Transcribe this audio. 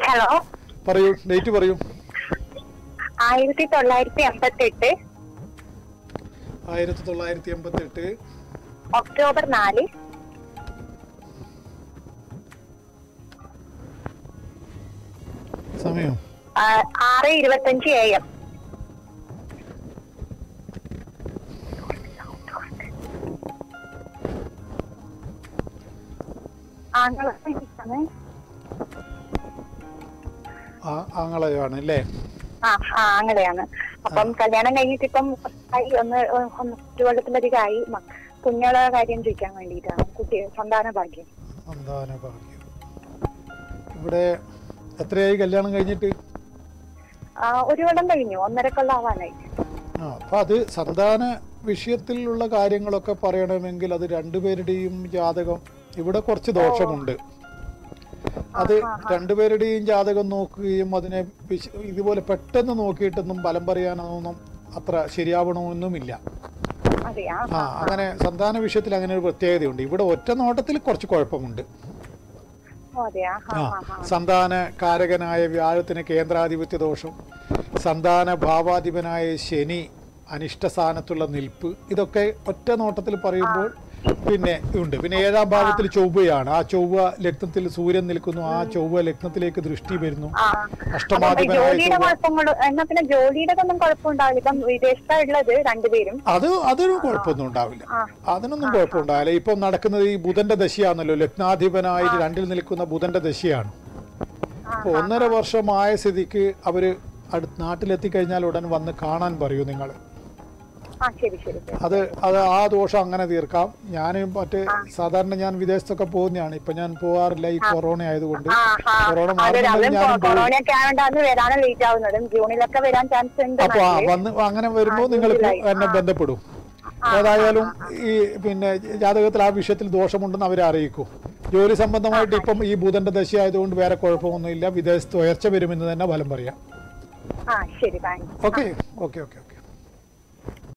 Hello പറയൂ date പറയൂ ആയിരത്തി തൊള്ളായിരത്തി എൺപത്തി എട്ട് ആയിരത്തി തൊള്ളായിരത്തി എൺപത്തി എട്ട് ഒക്ടോബർ നാല് സമയം ആ, ആറ് ഇരുപത്തഞ്ച് എ എം ആങ്ങളാണ് ആ ആങ്ങളയാണ് അല്ലേ ആ ആ അങ്ങനെയാണ് അപ്പം കല്യാണം കഴിഞ്ഞിട്ട് ഇപ്പം ആയി ഒന്ന് ഒന്ന് ഒരു കൊല്ലത്തിലധികമായി മ- കുഞ്ഞുങ്ങളെ കാര്യം ചോദിക്കാൻ വേണ്ടിയിട്ടാണ് കുട്ടി സന്താന ഭാഗ്യം സന്താന ഭാഗ്യം ഇവിടെ എത്രയായി കല്യാണം കഴിഞ്ഞിട്ട് ആ, ഒരു കൊല്ലം കഴിഞ്ഞു ഒന്നര കൊല്ലം ആവാനായി ആ അപ്പൊ അത് സന്താന വിഷയത്തിലുള്ള കാര്യങ്ങളൊക്കെ പറയണമെങ്കിൽ അത് രണ്ടുപേരുടെയും ജാതകം ഇവിടെ കുറച്ച് ദോഷമുണ്ട് അത് രണ്ടുപേരുടെയും ജാതകം നോക്കുകയും അതിനെ വിശ- ഇതുപോലെ പെട്ടെന്ന് നോക്കിയിട്ടൊന്നും ഫലം പറയാനൊന്നും അത്ര ശരിയാവണമെന്നുമില്ല അതെയാ ആ അങ്ങനെ സന്താന വിഷയത്തിൽ അങ്ങനെ ഒരു പ്രത്യേകതയുണ്ട് ഇവിടെ ഒറ്റ നോട്ടത്തിൽ കുറച്ച് കുഴപ്പമുണ്ട് ഓ, അതെയാ ആ, ആ ആ, ആ. സന്താന കാരകനായ വ്യാഴത്തിന് കേന്ദ്രാധിപത്യ ദോഷം സന്താന ഭാവാധിപനായ ശനി അനിഷ്ടസ്ഥാനത്തുള്ള നിൽപ്പ് ഇതൊക്കെ ഒറ്റ നോട്ടത്തിൽ പറയുമ്പോൾ പിന്നെ ഉണ്ട് പിന്നെ ഏഴാം ഭാവത്തിൽ ചൊവ്വയാണ് ആ ചൊവ്വ ലഗ്നത്തിൽ സൂര്യൻ നിൽക്കുന്നു ആ ചൊവ്വ ലഗ്നത്തിലേക്ക് ദൃഷ്ടി വരുന്നു ആ. അപ്പം ഈ അഷ്ടമാധിപനായ ജോലിയുടെ ചൊവ്വ കുഴപ്പങ്ങൾ എന്നാ പിന്നെ ജോലിയുടെ ഒന്നും കുഴപ്പമുണ്ടാവില്ല ഇപ്പം വിദേശത്താ ഉള്ളത് രണ്ടുപേരും അത് അതൊരു കുഴപ്പമൊന്നും ഉണ്ടാവില്ല ആ. അതിനൊന്നും കുഴപ്പമുണ്ടാവില്ല ഇപ്പം നടക്കുന്നത് ഈ ബുധന്റെ ദശയാണല്ലോ ലഗ്നാധിപനായിട്ട് രണ്ടിൽ നിൽക്കുന്ന ബുധന്റെ ദശയാണ് അപ്പോൾ ഒന്നര വർഷമായ സ്ഥിതിക്ക് അവര് അടുത്ത് നാട്ടിലെത്തിക്കഴിഞ്ഞാൽ ഉടൻ വന്ന് കാണാൻ പറയൂ നിങ്ങൾ ആ ശരി ശരി ശരി അത് അത് ആ ദോഷം അങ്ങനെ തീർക്കാം ഞാൻ മറ്റേ സാധാരണ ഞാൻ വിദേശത്തൊക്കെ പോകുന്നതാണ് ഇപ്പൊ ഞാൻ പോവാറില്ല ഈ കൊറോണ ആയതുകൊണ്ട് ആ ആ കൊറോണ അതെ മാറുന്നുണ്ടെങ്കിൽ അതും ഞാനും പോകും കൊറോണയൊക്കെ ആയതുകൊണ്ടാണ് വരാനും ലേറ്റ് ആവുന്നതും ജൂണിലൊക്കെ വരാൻ ചാൻസ് ഉണ്ട് അപ്പൊ ആ നാട്ടില്. വന്ന് അങ്ങനെ വരുമ്പോൾ നിങ്ങൾ ജൂലൈ, എന്നെ ബന്ധപ്പെടും ഏതായാലും ഈ പിന്നെ ജാതകത്തിൽ ആ വിഷയത്തിൽ ദോഷമുണ്ടെന്ന് അവരെ അറിയിക്കൂ ജോലി സംബന്ധമായിട്ട് ഇപ്പം ഈ ബുധന്റെ ദശ ആയതുകൊണ്ട് വേറെ കുഴപ്പമൊന്നുമില്ല വിദേശത്ത് ഉയർച്ച വരുമെന്ന് തന്നെ ഫലം പറയാം ആ ശരി താങ്ക് ഓക്കെ ഓക്കെ ഓക്കെ